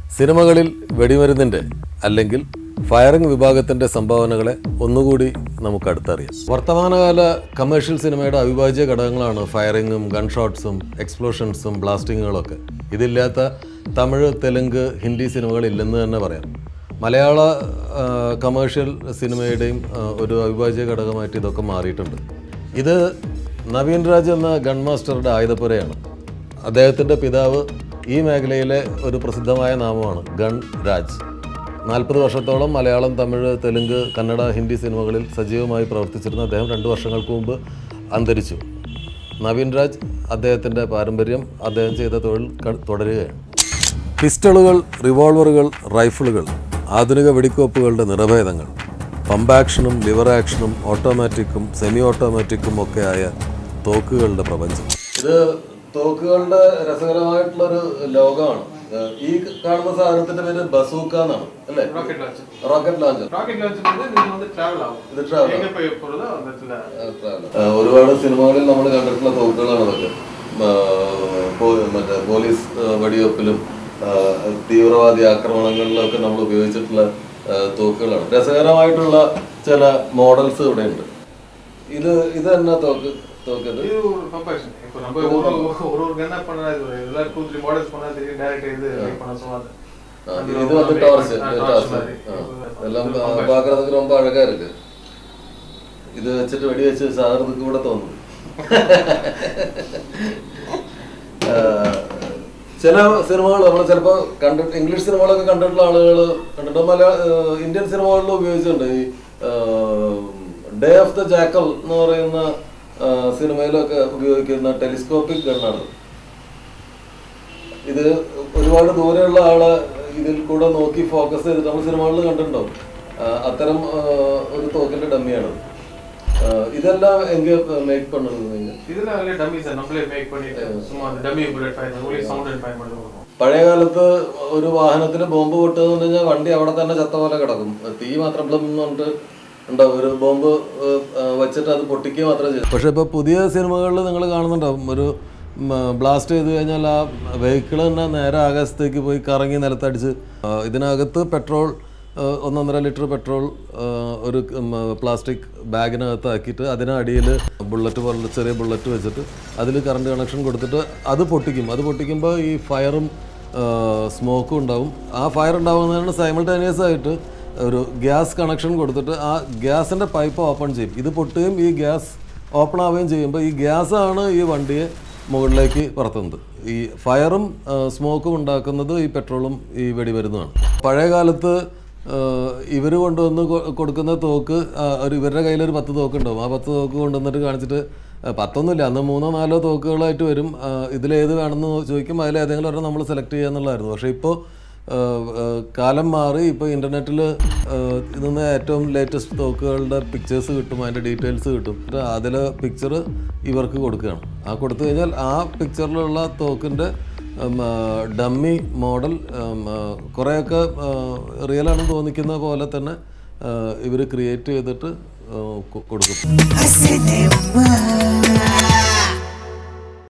സിനിമകളിൽ വെടിമരുന്നിൻ്റെ അല്ലെങ്കിൽ ഫയറിംഗ് വിഭാഗത്തിൻ്റെ സംഭാവനകളെ ഒന്നുകൂടി നമുക്ക് അടുത്തറിയാം വർത്തമാനകാല കമേഴ്ഷ്യൽ സിനിമയുടെ അവിഭാജ്യ ഘടകങ്ങളാണ് ഫയറിങ്ങും ഗൺ ഷോട്ട്സും എക്സ്പ്ലോഷൻസും ബ്ലാസ്റ്റിങ്ങുകളൊക്കെ ഇതില്ലാത്ത തമിഴ് തെലുങ്ക് ഹിന്ദി സിനിമകളില്ലെന്ന് തന്നെ പറയാം മലയാള ആ, കമേഴ്ഷ്യൽ സിനിമയുടെയും ആ, ഒരു അവിഭാജ്യ ഘടകമായിട്ട് ഇതൊക്കെ മാറിയിട്ടുണ്ട് ഇത് നവീൻ രാജ് എന്ന ഗൺ മാസ്റ്ററുടെ ആയുധപ്പുരയാണ് അദ്ദേഹത്തിൻ്റെ പിതാവ് ഈ മേഖലയിലെ ഒരു പ്രസിദ്ധമായ നാമമാണ് ഗൺ രാജ് നാൽപ്പത് വർഷത്തോളം മലയാളം തമിഴ് തെലുങ്ക് കന്നഡ ഹിന്ദി സിനിമകളിൽ സജീവമായി പ്രവർത്തിച്ചിരുന്ന അദ്ദേഹം രണ്ട് വർഷങ്ങൾക്ക് മുമ്പ് അന്തരിച്ചു നവീൻ രാജ് അദ്ദേഹത്തിൻ്റെ പാരമ്പര്യം അദ്ദേഹം ചെയ്ത തൊഴിൽ ക- തുടരുകയാണ് പിസ്റ്റളുകൾ റിവോൾവറുകൾ റൈഫിളുകൾ ആധുനിക വെടിക്കോപ്പുകളുടെ നിറഭേദങ്ങൾ പമ്പ് ആക്ഷനും ലിവർ ആക്ഷനും ഓട്ടോമാറ്റിക്കും സെമി ഓട്ടോമാറ്റിക്കും ഒക്കെ ആയ തോക്കുകളുടെ പ്രപഞ്ചം ഇത് തോക്കുകളുടെ രസകരമായിട്ടുള്ളൊരു ലോകമാണ് ഏഹ് ഈ കാണുന്ന സാധനത്തിന്റെ പേര് ബസൂക്ക എന്നാണ് അല്ലേ rocket launcher rocket launcher rocket launcher வந்து நீங்க வந்து டிராவல் ஆகும் ഇത് travel எங்க போய் போறதோ அந்த இடத்துல ഏഹ് ഒരുപാട് സിനിമകളിൽ നമ്മൾ കണ്ടിട്ടുള്ള തോക്കുകളാണ് അതൊക്കെ ഏഹ് പോ- മറ്റേ പോലീസ് ഏഹ് വെടിവെപ്പിലും ഏഹ് തീവ്രവാദി ആക്രമണങ്ങളിലൊക്കെ നമ്മൾ ഉപയോഗിച്ചിട്ടുള്ള ഏഹ് തോക്കുകളാണ് രസകരമായിട്ടുള്ള ചില മോഡൽസ് ഇവിടെ ഉണ്ട് ഇത് ഇത് തന്നെ തോക്ക് തോക്കത് இது ஒரு கம்பேரிசன் இப்போ நம்ம ஒரு ஒரு ஒரு கன்னா பண்ணா இது ஒரு எல்லாரும் டூ த்ரீ மாடல்ஸ் பண்ணா தெரியும் டைரக்ட் இது make பண்ண சொல்லாது ആ, ഇത് വന്ന് ടോർച്ച് ടോർച്ച് എല്ലാം പാക്കുന്നതൊക്കെ ரொம்ப അഴകാ ഇருக்கு ഇത് വെച്ചിട്ട് വെടി വെച്ച് സാറിന് കൂടെ തോന്നും ആ, ചില സിനിമകൾ നമ്മൾ ചിലപ്പോൾ കണ്ടിട്ട് ഇംഗ്ലീഷ് സിനിമകളൊക്കെ കണ്ടിട്ടുള്ള ആളുകൾ കണ്ടിട്ട് മലയാള ഇന്ത്യൻ സിനിമകളിൽ ഉപയോഗിച്ചിട്ടുണ്ട് ഈ ഡേ ഓഫ് ദ ജാക്കൽ എന്ന് പറയുന്ന ആ, സിനിമയിലൊക്കെ ഉപയോഗിക്കുന്ന ടെലിസ്കോപ്പിക് ഗണ്ണാണ് ഇത് ഒരുപാട് ദൂരെയുള്ള ആളെ ഇതിൽ കൂടെ നോക്കി ഫോക്കസ് ചെയ്തിട്ട് നമ്മൾ സിനിമകളിൽ കണ്ടിട്ടുണ്ടാവും ആ, അത്തരം ആ, ഒരു തോക്കിന്റെ ഡമ്മിയാണ് ഇതെല്ലാം എങ്ക മേക്ക് പണ്ണത് നിങ്ങൾ இதுல அதுல டம்மிஸ் நம்மளே மேக் பண்ணிட்டு சும்மா அந்த dummy bullet fine only sound and fine மட்டும் இருக்கும் പഴയ കാലത്ത് ഒരു വാഹനത്തിൽ ബോംബ് പൊട്ടുകയെന്ന് പറഞ്ഞു കഴിഞ്ഞാൽ വണ്ടി അവിടെ തന്നെ ചത്ത പോലെ കിടക്കും തീ മാത്രം ബ്ലം എന്ന് പറഞ്ഞിട്ട് ഉണ്ടാവും ഒരു ബോംബ് ഏഹ്, ആ, വെച്ചിട്ട് അത് പൊട്ടിക്കുക മാത്രമേ ചെയ്തു പക്ഷേ ഇപ്പോൾ പുതിയ സിനിമകളിൽ നിങ്ങൾ കാണുന്നുണ്ടാവും ഒരു ബ്ലാസ്റ്റ് ചെയ്ത് കഴിഞ്ഞാൽ ആ വെഹിക്കിൾ തന്നെ നേരെ ആകാശത്തേക്ക് പോയി കറങ്ങി നിലത്തടിച്ച് ആ, ഇതിനകത്ത് പെട്രോൾ ആ, ഒന്നൊന്നര ലിറ്റർ പെട്രോൾ ആ, ഒരു പ്ലാസ്റ്റിക് ബാഗിനകത്താക്കിയിട്ട് അതിനടിയിൽ ബുള്ളറ്റ് പോലുള്ള ചെറിയ ബുള്ളറ്റ് വെച്ചിട്ട് അതിൽ കറണ്ട് കണക്ഷൻ കൊടുത്തിട്ട് അത് പൊട്ടിക്കും അത് പൊട്ടിക്കുമ്പോൾ ഈ ഫയറും സ്മോക്കും ഉണ്ടാവും ആ ഫയർ ഉണ്ടാകുന്നതിന് സൈമിൾട്ടേനിയസ് ആയിട്ട് ഒരു ഗ്യാസ് കണക്ഷൻ കൊടുത്തിട്ട് ആ ഗ്യാസിൻ്റെ പൈപ്പ് ഓപ്പൺ ചെയ്യും ഇത് പൊട്ടുകയും ഈ ഗ്യാസ് ഓപ്പൺ ആവുകയും ചെയ്യുമ്പോൾ ഈ ഗ്യാസാണ് ഈ വണ്ടിയെ മുകളിലേക്ക് പറത്തുന്നത് ഈ ഫയറും സ്മോക്കും ഉണ്ടാക്കുന്നത് ഈ പെട്രോളും ഈ വെടിമരുന്നുമാണ് പഴയ കാലത്ത് ഇവർ കൊണ്ടുവന്ന് കൊ- കൊടുക്കുന്ന തോക്ക് ആ, ഒരു ഇവരുടെ കയ്യിൽ ഒരു പത്ത് തോക്ക് ഉണ്ടാവും ആ പത്ത് തോക്ക് കൊണ്ടുവന്നിട്ട് കാണിച്ചിട്ട് ആ, പത്തൊന്നുമില്ല അന്ന് മൂന്നോ നാലോ തോക്കുകളായിട്ട് വരും ആ, ഇതിലേത് വേണമെന്ന് ചോദിക്കും അതിൽ ഏതെങ്കിലും ഒരെണ്ണം നമ്മൾ സെലക്ട് ചെയ്യുക എന്നുള്ളതായിരുന്നു പക്ഷേ ഇപ്പോൾ കാലം മാറി ഇപ്പോൾ ഇൻ്റർനെറ്റിൽ ഇതിന്ന് ഏറ്റവും ലേറ്റസ്റ്റ് തോക്കുകളുടെ പിക്ചേഴ്സ് കിട്ടും അതിൻ്റെ ഡീറ്റെയിൽസ് കിട്ടും എന്നിട്ട് അതിൽ പിക്ചർ ഇവർക്ക് കൊടുക്കുകയാണ് ആ കൊടുത്തു കഴിഞ്ഞാൽ ആ പിക്ചറിലുള്ള തോക്കിൻ്റെ ഡമ്മി മോഡൽ കുറേയൊക്കെ റിയൽ ആണെന്ന് തോന്നിക്കുന്ന പോലെ തന്നെ ഇവർ ക്രിയേറ്റ് ചെയ്തിട്ട് ആ, കൊ- കൊടുക്കും I said they were.